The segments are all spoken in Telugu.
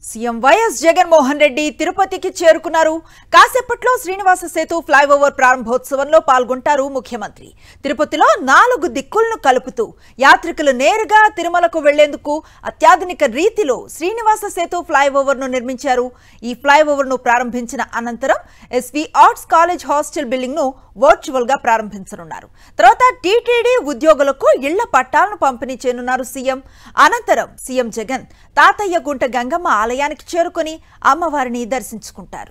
సీఎం వైఎస్ జగన్మోహన్ రెడ్డి తిరుపతికి చేరుకున్నారు కాసేపట్లో శ్రీనివాస సేతు ఫ్లైఓవర్ ప్రారంభోత్సవంలో పాల్గొంటారు ముఖ్యమంత్రి తిరుపతిలో నాలుగు దిక్కులను కలుపుతూ యాత్రికులు నేరుగా తిరుమలకు వెళ్లేందుకు అత్యాధునిక రీతిలో శ్రీనివాస సేతు ఫ్లైఓవర్ ను నిర్మించారు ఈ ఫ్లైఓవర్ ను ప్రారంభించిన అనంతరం SV arts college hostel building ను వర్చువల్ గా ప్రారంభించనున్నారు తర్వాత టీటీడీ ఉద్యోగులకు ఇళ్ల పట్టాలను పంపిణీ చేయనున్నారు సీఎం అనంతరం సీఎం జగన్ తాతయ్య గుంట గంగమ్మ ఆలయానికి చేరుకొని అమ్మవారిని దర్శించుకుంటారు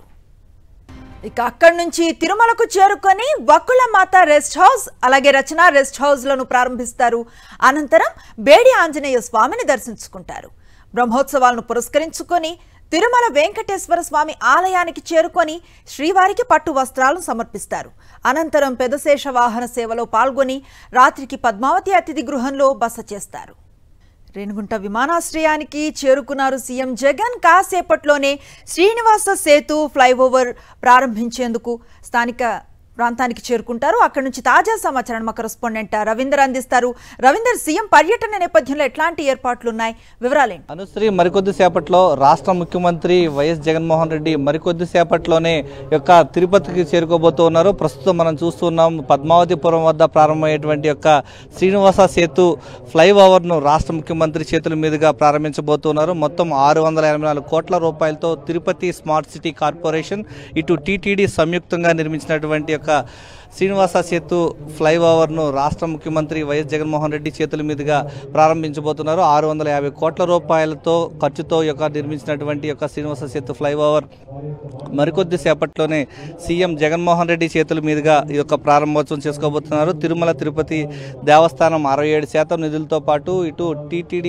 ఇక అక్కడి నుంచి తిరుమలకు చేరుకొని వకుల మాత రెస్ట్ హౌస్ అలాగే రచన రెస్ట్ హౌస్ లను ప్రారంభిస్తారు అనంతరం బేడి ఆంజనేయ స్వామిని దర్శించుకుంటారు బ్రహ్మోత్సవాలను పురస్కరించుకొని తిరుమల వెంకటేశ్వర స్వామి ఆలయానికి చేరుకొని శ్రీవారికి పట్టు వస్త్రాలను సమర్పిస్తారు అనంతరం పెదశేష వాహన సేవలో పాల్గొని రాత్రికి పద్మావతి అతిథి గృహంలో బస చేస్తారు రేణుగుంట విమానాశ్రయానికి చేరుకున్నారు సీఎం జగన్ కాసేపట్లోనే శ్రీనివాస సేతు ఫ్లైఓవర్ ప్రారంభించేందుకు స్థానిక ప్రాంతానికి చేరుకుంటారు అక్కడి నుంచి తాజా సమాచారం మా కరెస్పాండెంట్ రవీందర్ అందిస్తారు రవీందర్ సీఎం పర్యటన నేపథ్యంలో ఎట్లాంటి ఏర్పాట్లు ఉన్నాయి వివరాలేంటి అనుశ్రీ మరికొద్ది సేపట్లో రాష్ట్ర ముఖ్యమంత్రి వైఎస్ జగన్మోహన్ రెడ్డి మరికొద్ది సేపట్లోనే యొక్క తిరుపతికి చేరుకోబోతూ ఉన్నారు ప్రస్తుతం మనం చూస్తున్నాం పద్మావతిపురం వద్ద ప్రారంభమయ్యేటువంటి యొక్క శ్రీనివాస సేతు ఫ్లైఓవర్ను రాష్ట్ర ముఖ్యమంత్రి చేతుల మీదుగా ప్రారంభించబోతున్నారు మొత్తం ఆరు వందల ఎనభై నాలుగు కోట్ల రూపాయలతో తిరుపతి స్మార్ట్ సిటీ కార్పొరేషన్ ఇటు టీటీడీ సంయుక్తంగా నిర్మించినటువంటి యొక్క శ్రీనివాస సేతు ఫ్లైఓవర్ను రాష్ట్ర ముఖ్యమంత్రి వైఎస్ జగన్మోహన్ రెడ్డి చేతుల మీదుగా ప్రారంభించబోతున్నారు ఆరు వందల యాభై కోట్ల రూపాయలతో ఖర్చుతో యొక్క నిర్మించినటువంటి యొక్క శ్రీనివాస సేతు ఫ్లైఓవర్ మరికొద్ది సేపట్లోనే సీఎం జగన్మోహన్ రెడ్డి చేతుల మీదుగా ఈ యొక్క ప్రారంభోత్సవం చేసుకోబోతున్నారు తిరుమల తిరుపతి దేవస్థానం అరవై ఏడు శాతం నిధులతో పాటు ఇటు టీటీడీ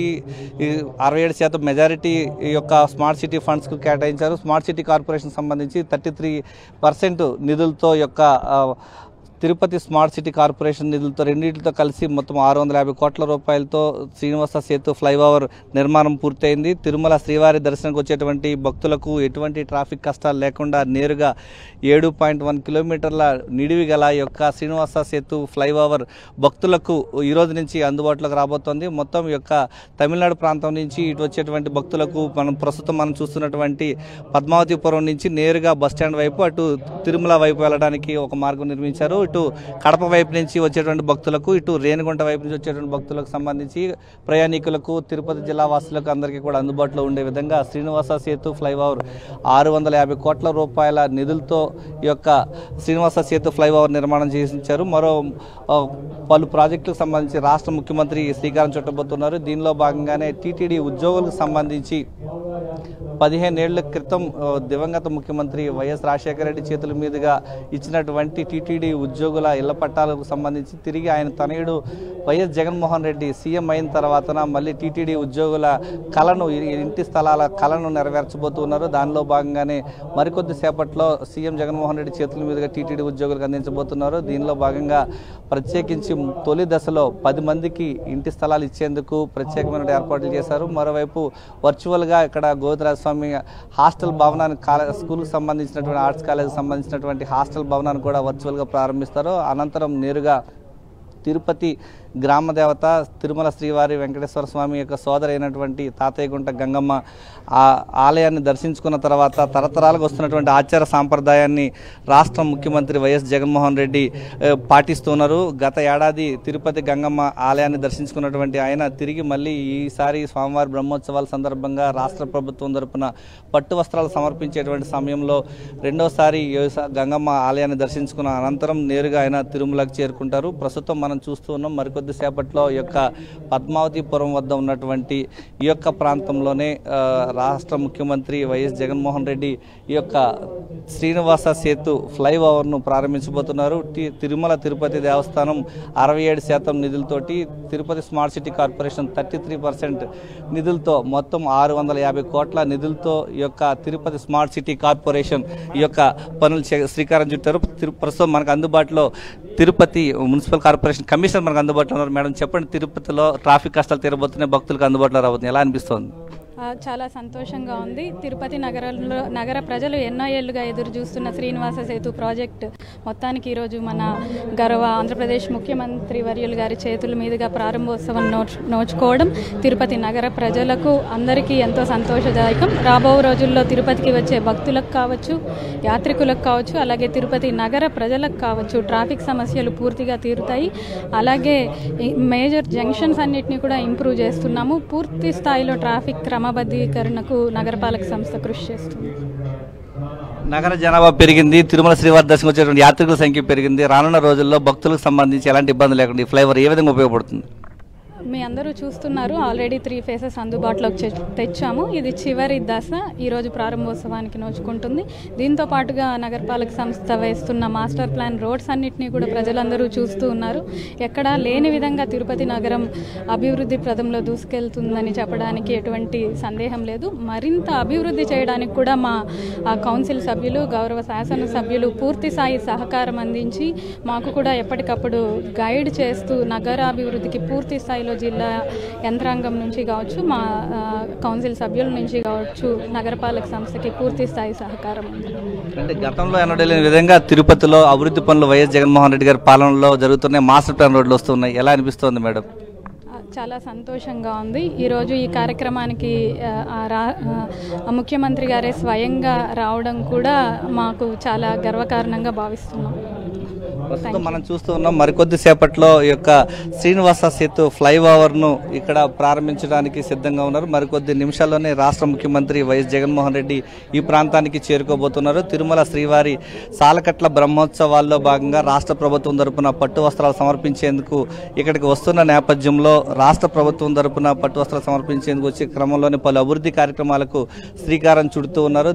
అరవై ఏడు శాతం మెజారిటీ ఈ యొక్క స్మార్ట్ సిటీ ఫండ్స్కు కేటాయించారు స్మార్ట్ సిటీ కార్పొరేషన్ సంబంధించి థర్టీ త్రీ పర్సెంట్ నిధులతో యొక్క ఆ, తిరుపతి స్మార్ట్ సిటీ కార్పొరేషన్ నిధులతో రెండింటితో కలిసి మొత్తం ఆరు వందల యాభై కోట్ల రూపాయలతో శ్రీనివాస సేతు ఫ్లైఓవర్ నిర్మాణం పూర్తయింది తిరుమల శ్రీవారి దర్శనంకి వచ్చేటువంటి భక్తులకు ఎటువంటి ట్రాఫిక్ కష్టాలు లేకుండా నేరుగా ఏడు పాయింట్ వన్ కిలోమీటర్ల నిడివి గల ఈ యొక్క శ్రీనివాస సేతు ఫ్లైఓవర్ భక్తులకు ఈ రోజు నుంచి అందుబాటులోకి రాబోతోంది మొత్తం ఈ యొక్క తమిళనాడు ప్రాంతం నుంచి ఇటు వచ్చేటువంటి భక్తులకు మనం ప్రస్తుతం మనం చూస్తున్నటువంటి పద్మావతిపురం నుంచి నేరుగా బస్ స్టాండ్ వైపు అటు తిరుమల వైపు వెళ్ళడానికి ఒక మార్గం నిర్మించారు ఇటు కడప వైపు నుంచి వచ్చేటువంటి భక్తులకు ఇటు రేణిగుంట వైపు నుంచి వచ్చేటువంటి భక్తులకు సంబంధించి ప్రయాణికులకు తిరుపతి జిల్లా వాసులకు అందరికీ కూడా అందుబాటులో ఉండే విధంగా శ్రీనివాస సేతు ఫ్లైఓవర్ ఆరు వందల యాభై కోట్ల రూపాయల నిధులతో ఈ యొక్క శ్రీనివాస సేతు ఫ్లైఓవర్ నిర్మాణం చేసించారు మరో ఆ, పలు ప్రాజెక్టులకు సంబంధించి రాష్ట్ర ముఖ్యమంత్రి శ్రీకారం చుట్టబోతున్నారు దీనిలో భాగంగానే టీటీడీ ఉద్యోగులకు సంబంధించి పదిహేనేళ్ల క్రితం ఆ, దివంగత ముఖ్యమంత్రి వైఎస్ రాజశేఖర రెడ్డి చేతుల మీదుగా ఇచ్చినటువంటి టీటీడీ ఉద్యోగుల ఇళ్ల పట్టాలకు సంబంధించి తిరిగి ఆయన తనయుడు వైఎస్ జగన్మోహన్ రెడ్డి సీఎం అయిన తర్వాతన మళ్ళీ టీటీడీ ఉద్యోగుల కళను ఈ ఇంటి స్థలాల కళను నెరవేర్చబోతున్నారు దానిలో భాగంగానే మరికొద్ది సేపట్లో సీఎం జగన్మోహన్ రెడ్డి చేతుల మీదుగా టీటీడీ ఉద్యోగులకు అందించబోతున్నారు దీనిలో భాగంగా ప్రత్యేకించి తొలి దశలో పది మందికి ఇంటి స్థలాలు ఇచ్చేందుకు ప్రత్యేకమైన ఏర్పాట్లు చేశారు మరోవైపు వర్చువల్గా ఇక్కడ గోవిందరాజస్వామి హాస్టల్ భవనానికి కాలేజ్ స్కూల్కి సంబంధించినటువంటి ఆర్ట్స్ కాలేజ్కి సంబంధించినటువంటి హాస్టల్ భవనాన్ని కూడా వర్చువల్గా ప్రారంభిస్తారు అనంతరం నేరుగా తిరుపతి గ్రామ దేవత తిరుమల శ్రీవారి వెంకటేశ్వర స్వామి యొక్క సోదరి అయినటువంటి తాతయ్యగుంట గంగమ్మ ఆ ఆలయాన్ని దర్శించుకున్న తర్వాత తరతరాలకు వస్తున్నటువంటి ఆచార సాంప్రదాయాన్ని రాష్ట్ర ముఖ్యమంత్రి వైఎస్ జగన్మోహన్ రెడ్డి ఏ, పాటిస్తున్నారు గత ఏడాది తిరుపతి గంగమ్మ ఆలయాన్ని దర్శించుకున్నటువంటి ఆయన తిరిగి మళ్ళీ ఈసారి స్వామివారి బ్రహ్మోత్సవాల సందర్భంగా రాష్ట్ర ప్రభుత్వం తరపున పట్టు వస్త్రాలు సమర్పించేటువంటి సమయంలో రెండోసారి ఈ స- గంగమ్మ ఆలయాన్ని దర్శించుకున్న అనంతరం నేరుగా ఆయన తిరుమలకు చేరుకుంటారు ప్రస్తుతం మనం చూస్తూ ఉన్నాం మరికొద్ది సేపట్లో ఈ యొక్క పద్మావతిపురం వద్ద ఉన్నటువంటి ఈ యొక్క ప్రాంతంలోనే ఆ, రాష్ట్ర ముఖ్యమంత్రి వైఎస్ జగన్మోహన్ రెడ్డి ఈ యొక్క శ్రీనివాస సేతు ఫ్లైఓవర్ను ప్రారంభించబోతున్నారు టి- తిరుమల తిరుపతి దేవస్థానం అరవై ఏడు శాతం నిధులతోటి Tirupati smart city corporation thirty three percent నిధులతో మొత్తం ఆరు వందల యాభై కోట్ల నిధులతో ఈ యొక్క తిరుపతి స్మార్ట్ సిటీ కార్పొరేషన్ ఈ యొక్క పనులు చే- శ్రీకారం చుట్టారు తిరు- ప్రస్తుతం మనకు అందుబాటులో తిరుపతి మున్సిపల్ కార్పొరేషన్ కమిషనర్ మనకు అందుబాటులో ఉన్నారు మేడం చెప్పండి తిరుపతిలో ట్రాఫిక్ కష్టాలు తీరబోతున్నాయి భక్తులకు అందుబాటులో రాబోతుంది ఎలా అనిపిస్తోంది ఆ, చాలా సంతోషంగా ఉంది తిరుపతి నగరంలో నగర ప్రజలు ఎన్నో ఏళ్లుగా ఎదురు చూస్తున్న శ్రీనివాస సేతు ప్రాజెక్ట్ మొత్తానికి ఈరోజు మన గౌరవ ఆంధ్రప్రదేశ్ ముఖ్యమంత్రి వర్యులు గారి చేతుల మీదుగా ప్రారంభోత్సవం నోచ్ నోచుకోవడం తిరుపతి నగర ప్రజలకు అందరికీ ఎంతో సంతోషదాయకం రాబో రోజుల్లో తిరుపతికి వచ్చే భక్తులకు కావచ్చు యాత్రికులకు కావచ్చు అలాగే తిరుపతి నగర ప్రజలకు కావచ్చు ట్రాఫిక్ సమస్యలు పూర్తిగా తీరుతాయి అలాగే ఈ మేజర్ జంక్షన్స్ అన్నిటిని కూడా ఇంప్రూవ్ చేస్తున్నాము పూర్తి స్థాయిలో ట్రాఫిక్ క్రమబద్ధీకరణకు నగరపాలక సంస్థ కృషి చేస్తుంది నగర జనాభా పెరిగింది తిరుమల శ్రీవారి దర్శనం వచ్చేటువంటి యాత్రికుల సంఖ్య పెరిగింది రానున్న రోజుల్లో భక్తులకు సంబంధించి ఎలాంటి ఇబ్బంది లేకుండా ఈ ఫ్లైఓవర్ ఏ విధంగా ఉపయోగపడుతుంది మీ అందరూ చూస్తున్నారు ఆల్రెడీ త్రీ ఫేసెస్ అందుబాటులోకి చె- తెచ్చాము ఇది చివరి దశ ఈరోజు ప్రారంభోత్సవానికి నోచుకుంటుంది దీంతో పాటుగా నగరపాలక సంస్థ వేస్తున్న మాస్టర్ ప్లాన్ రోడ్స్ అన్నిటినీ కూడా ప్రజలందరూ చూస్తూ ఉన్నారు ఎక్కడా లేని విధంగా తిరుపతి నగరం అభివృద్ధి ప్రదంలో దూసుకెళ్తుందని చెప్పడానికి ఎటువంటి సందేహం లేదు మరింత అభివృద్ధి చేయడానికి కూడా మా ఆ, కౌన్సిల్ సభ్యులు గౌరవ శాసన సభ్యులు పూర్తి స్థాయి సహకారం అందించి మాకు కూడా ఎప్పటికప్పుడు గైడ్ చేస్తూ నగరాభివృద్ధికి పూర్తి స్థాయిలో జిల్లా యంత్రాంగం నుంచి కావచ్చు మా ఆ, కౌన్సిల్ సభ్యుల నుంచి కావచ్చు నగరపాలక సంస్థకి పూర్తి స్థాయి సహకారం ఉంది అంటే గతంలో ఎన్నడలేని విధంగా తిరుపతిలో అభివృద్ధి పనులు వైఎస్ జగన్మోహన్ రెడ్డి గారి పాలనలో జరుగుతున్నాయి మాస్టర్ ప్లాన్ రోడ్లు వస్తున్నాయి ఎలా అనిపిస్తోంది మేడం ఆ, చాలా సంతోషంగా ఉంది ఈరోజు ఈ కార్యక్రమానికి ఆ, ఆ రా ఆ, ముఖ్యమంత్రి గారే స్వయంగా రావడం కూడా మాకు చాలా గర్వకారణంగా భావిస్తున్నాం ప్రస్తుతం మనం చూస్తూ ఉన్నాం మరికొద్ది సేపట్లో ఈ యొక్క శ్రీనివాస సేతు ఫ్లైఓవర్ ను ఇక్కడ ప్రారంభించడానికి సిద్ధంగా ఉన్నారు మరికొద్ది నిమిషాల్లోనే రాష్ట్ర ముఖ్యమంత్రి వైఎస్ జగన్మోహన్ రెడ్డి ఈ ప్రాంతానికి చేరుకోబోతున్నారు తిరుమల శ్రీవారి సాలకట్ల బ్రహ్మోత్సవాల్లో భాగంగా రాష్ట్ర ప్రభుత్వం తరపున పట్టు వస్త్రాలు సమర్పించేందుకు ఇక్కడికి వస్తున్న నేపథ్యంలో రాష్ట్ర ప్రభుత్వం తరపున పట్టు వస్త్రాలు సమర్పించేందుకు వచ్చే క్రమంలోనే పలు అభివృద్ధి కార్యక్రమాలకు శ్రీకారం చుడుతూ ఉన్నారు